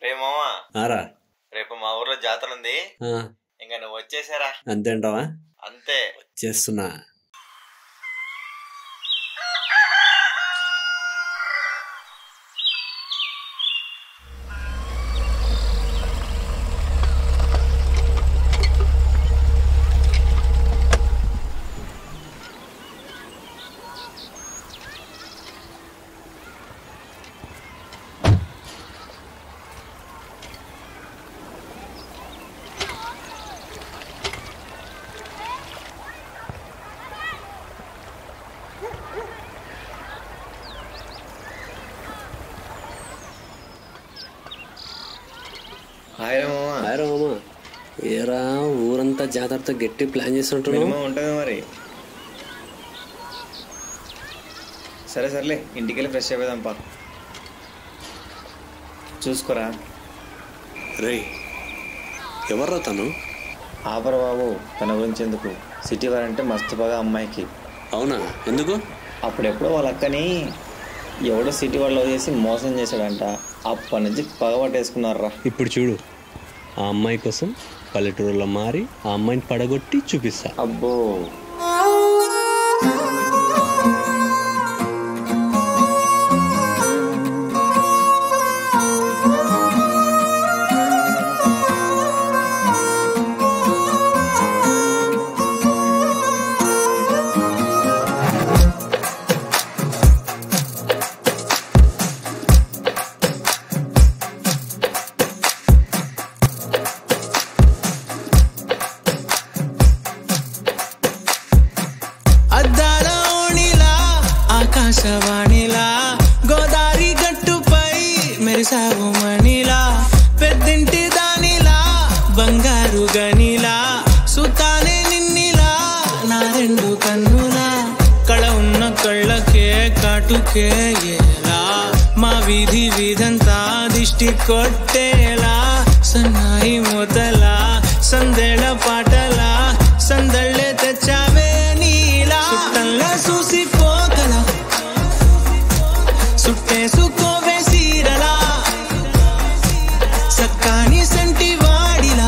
రే మామా ఆరా రేపు మా ఊర్లో జాతర ఉంది ఆ, ఇంకా నువ్వు వచ్చేసారా అంతేంటావా అంతే చేస్తున్నా హాయ్ రా మామా హాయ్ మామ ఏరా ఊరంతా జాతరతో గట్టి ప్లాన్ చేస్తుంటున్నావు మినిమం ఉంటుంది మరి సరే సర్లే ఇంటికి వెళ్ళి ఫ్రెష్ అయిపోదాంపా చూసుకోరా రే ఎవర్రా తను ఆపర బాబు తన గురించి ఎందుకు సిటీ వారంటే మస్తు బాగా అమ్మాయికి అవునా ఎందుకు అప్పుడెప్పుడో వాళ్ళ అక్కని ఎవడో సిటీ వాళ్ళు చేసి మోసం చేశాడంట అప్పటి నుంచి పగబట్టేసుకున్నారా ఇప్పుడు చూడు ఆ అమ్మాయి కోసం పల్లెటూరులో మారి ఆ అమ్మాయిని పడగొట్టి చూపిస్తా అబ్బో అద్దాల ఓణిలా ఆకాశవాణిలా గోదారి గట్టుపై మెరిసావు మణిలా పెద్దింటి దానిలా బంగారు గనిలా సుతానే నిన్నిలా నా రెండు కన్నులా కళ ఉన్న కళ్ళకే కాటుకే ఏలా మా వీధి వీధంతా దిష్టి కొట్టేలా సన్నాయి మొదలా సందేళ పాటలా సందళ్ళే తెచ్చావే నీలా సుట్టంలా చూసిపోగల సుట్టేసుకోవే సీరలా సక్కాని సంటి వాడిలా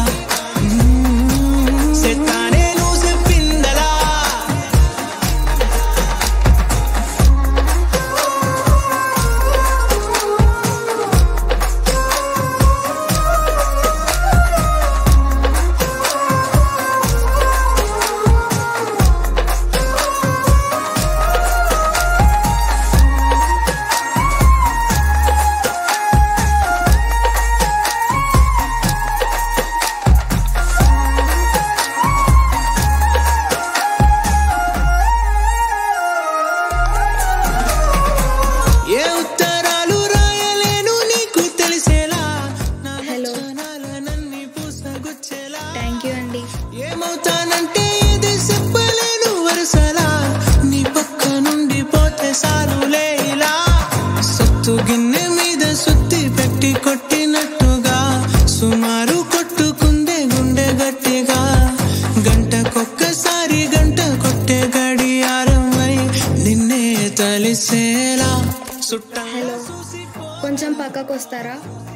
సెత్తానే నువ్వు చెప్పిందలా ఏ ఉత్తరాలు రాయలేను నీకు తెలిసేలా నా హలో. లక్షణాలనన్నీ పూసగుచ్చేలా థ్యాంక్ యూ అండి ఏమవుతానంటే ఇది చెప్పలేను వరుసలా నీ పక్క నుండి పోతే సాలులే ఇలా సత్తు గిన్నె మీద సుత్తి పెట్టి కొట్టినట్టుగా సుమారు కొట్టుకుందే గుండె గట్టిగా గంటకొక్కసారి గంట కొట్టే గడియారమై నిన్నే తలిసేలా సుట్ట హలో కొంచెం పక్కకు వస్తారా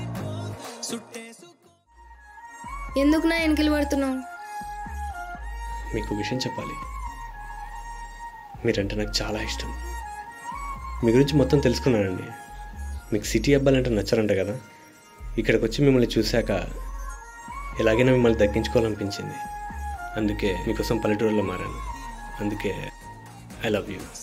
ఎందుకు నా వెనకలు పడుతున్నావు మీకు విషయం చెప్పాలి మీరంటే నాకు చాలా ఇష్టం మీ గురించి మొత్తం తెలుసుకున్నానండి మీకు సిటీ అబ్బాయిలంటే నచ్చరంట కదా ఇక్కడికి వచ్చి మిమ్మల్ని చూశాక ఎలాగైనా మిమ్మల్ని దక్కించుకోవాలనిపించింది అందుకే మీకోసం పల్లెటూరులో మారాను అందుకే ఐ లవ్ యూ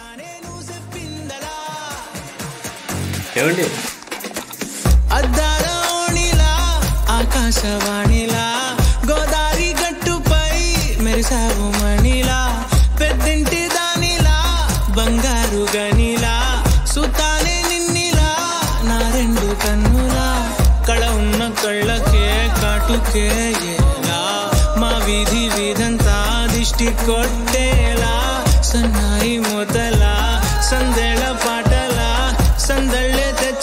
ఏమండి అద్దాల ఓణిలా ఆకాశవాణిలా గోదారి గట్టుపై మెరిసావు మణిలా పెద్దింటి దానిలా బంగారు గనిలా సుతానే నిన్నిలా నా రెండు కన్నులా కళ ఉన్న కళ్ళకే కాటుకే ఏలా మా వీధి వీధంతా దిష్టి కొట్టేలా సన్నాయి మొదలా సందేళ పాటలా సందళ్ళే తెచ్చ